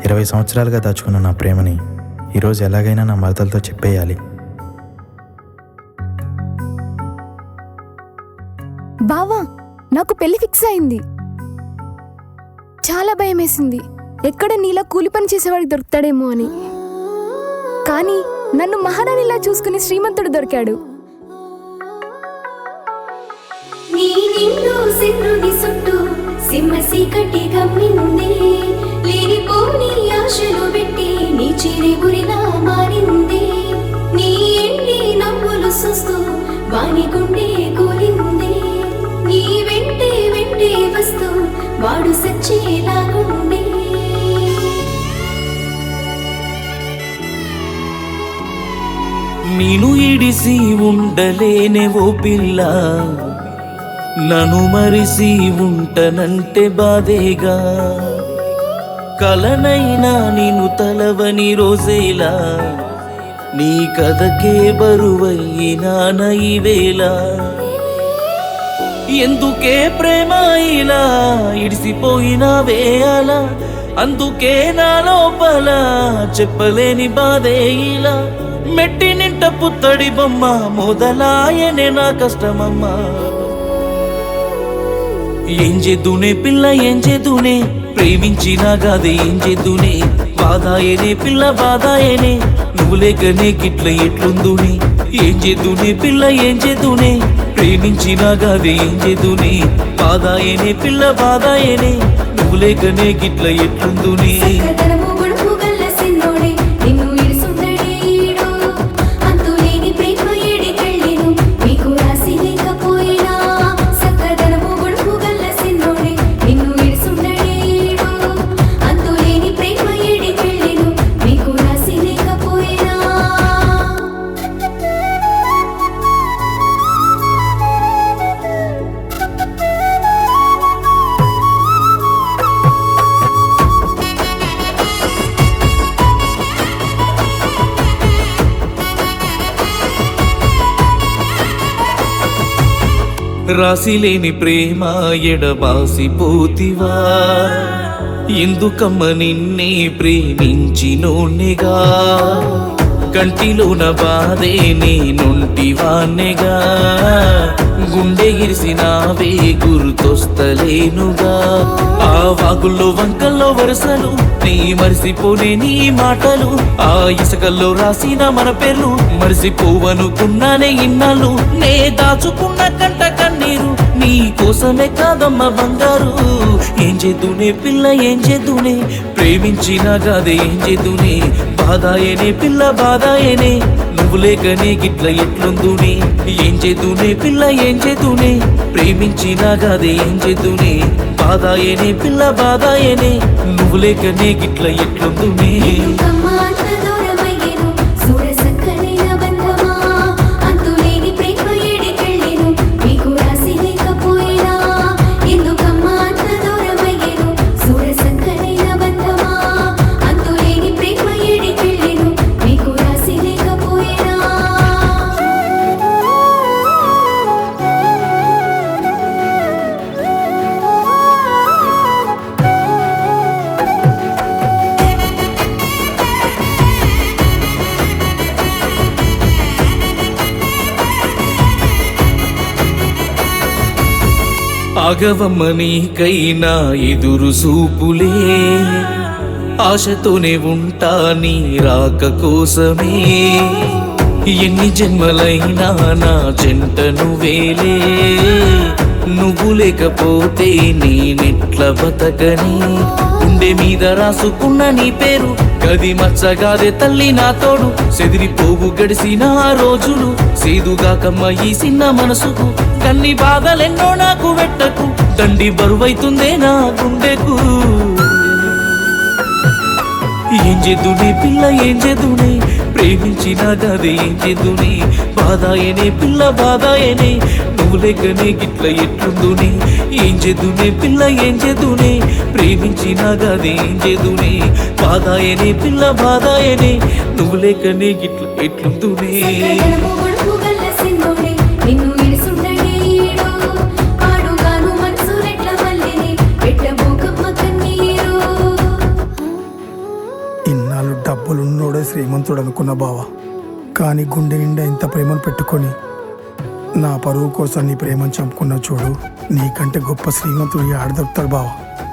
ఇరవై సంవత్సరాలుగా దాచుకున్న నా ప్రేమని ఈరోజు ఎలాగైనా నా మరదలతో చెప్పేయాలి బావా నాకు పెళ్లి ఫిక్స్ అయింది చాలా భయం వేసింది ఎక్కడ నీలా కూలి పని చేసేవాడికి దొరుకుతాడేమో అని కానీ నన్ను మహారాణిలా చూసుకుని శ్రీమంతుడు దొరికాడు నీ నిండు సింహుని చుట్టూ సింహ సీకటి గమ్మింది లేనిపోని ఆశలు పెట్టి నీ చిరి గురిలా మారింది నీ ఎండి నవ్వులు చూస్తూ వాని గుండె కూలింది నీ వెంటే వెంటే వస్తూ వాడు సచ్చేలాగుండే నేను ఇడిసి ఉండలేనే ఓ పిల్ల నన్ను మరిసి ఉంటనంటే బాధేగా కలనైనా నేను తలవని రోజేలా నీ కథకే బరువయ్యినా నైవేళ ఎందుకే ప్రేమ ఇలా ఇడిసిపోయినా వేయాల అందుకే నా లోపల చెప్పలేని బాధే ఇలా మెట్టి నింట పుత్తడి బొమ్మ మొదలాయనే నా కష్టమమ్మా ఏం చేద్దునే పిల్ల ఏం చేద్దునే ప్రేమించినా కాదే ఏం చేద్దునే బాధాయనే పిల్ల బాధాయనే నువ్వు లేకనే గిట్ల ఎట్లుందునే ఏం చేద్దునే పిల్ల ఏం చేద్దునే ప్రేమించినా కాదే ఏం చేద్దునే బాధాయనే పిల్ల బాధాయనే నువ్వు లేకనే గిట్ల ఎట్లుందునే సకదనము గొడుపు గల్ల సిన్నోడే నిన్ను ఇడుసుండడేడు అంతులేని ప్రేమ ఏడికెళ్ళెను మీకు రాసి లేకపోయినా సకదనము గొడుపు గల్ల సిన్నోడే నిన్ను ఇడుసుండడేడు అంతులేని ప్రేమ ఏడికెళ్ళెను మీకు రాసి లేకపోయినా రాసిలేని ప్రేమ ఎడబాసిపోతివా ఎందుకమ్మ నిన్నే ప్రేమించినోనిగా కంటిలోన బాధే నేనుంటివాన్నెగా గుండె గిరిసినావే గుర్తొస్తలేనుగా ఆ వాగుల్లో వంకల్లో వరుసలు నీ మరిసిపోనే నీ మాటలు ఆ ఇసుకల్లో రాసిన మన పేర్లు మరిసిపోవనుకున్నానే ఇన్నాళ్ళు నే దాచుకున్న కంట కన్నీరు నీ కోసమే కాదమ్మ బంగారు ఏం చేద్దునే పిల్ల ఏం చేద్దునే ప్రేమించినా కాదే ఏం చేద్దునే బాధాయనే పిల్ల బాధాయనే నువ్వు లేకనే గిట్ల ఎట్లుందునే ఏం చేద్దునే పిల్ల ఏం చేద్దునే ప్రేమించినా కాదే ఏం చేద్దునే బాధాయనే పిల్ల బాధాయనే నువ్వు లేకనే గిట్ల ఎట్లుందునే ఎందుకమ్మ అంత దూరమయ్యేను చూడ సక్కనైన బంధమా అంతులేని ప్రేమ ఏడికెళ్ళెను మీకు రాసి లేకపోయినా ఎందుకమ్మ అంత దూరమయ్యేను చూడ సక్కనైన బంధమా అంతులేని ప్రేమ ఏడికెళ్ళెను మీకు రాసి లేకపోయినా ఆగవమ్మ నీకైనా ఎదురు సూపులే ఆశతోనే ఉంటా నీ రాక కోసమే ఎన్ని జన్మలైనా నా చెంట నువ్వేలే నువ్వు లేకపోతే నేనెట్ల బతకని గుండె మీద రాసుకున్న నీ పేరు గది మచ్చగాదే తల్లి నా తోడు సెదిరిపోవు గడిసిన ఆ రోజులు సేదుగాకమ్మ ఈ చిన్న మనసుకు కన్ని బాధలెన్నో నాకు వెట్టకు దండి బరువైతుందే నా గుండెకు ఏం చేద్దునే పిల్ల ఏం చేద్దునే ప్రేమించిన గదే ఏం చేద్దునే బాధాయనే పిల్ల బాధాయనే నువ్వు లేకనే గిట్ల ఎట్లుందునే ఏం చేద్దునే పిల్ల ఏం చేద్దునే ప్రేమించిన గదే ఏం చేద్దునే బాధాయనే పిల్ల బాధాయనే నువ్వు లేకనే గిట్ల ఎట్లుందునే సకదనము గొడుపు గల్ల సిన్నోడే నిన్ను ఇడుసుండడేడు పాడుగాను మనసు రెట్ల మల్లెని పెట్టబోకమ్మ కన్నీరు చూడగానే శ్రీమంతుడు అనుకున్న బావా కానీ గుండె నిండా ఇంత ప్రేమను పెట్టుకొని నా పరువు కోసం నీ ప్రేమను చంపుకున్న చూడు నీకంటే గొప్ప శ్రీమంతుడు ఆడదొరుకుతాడు బావా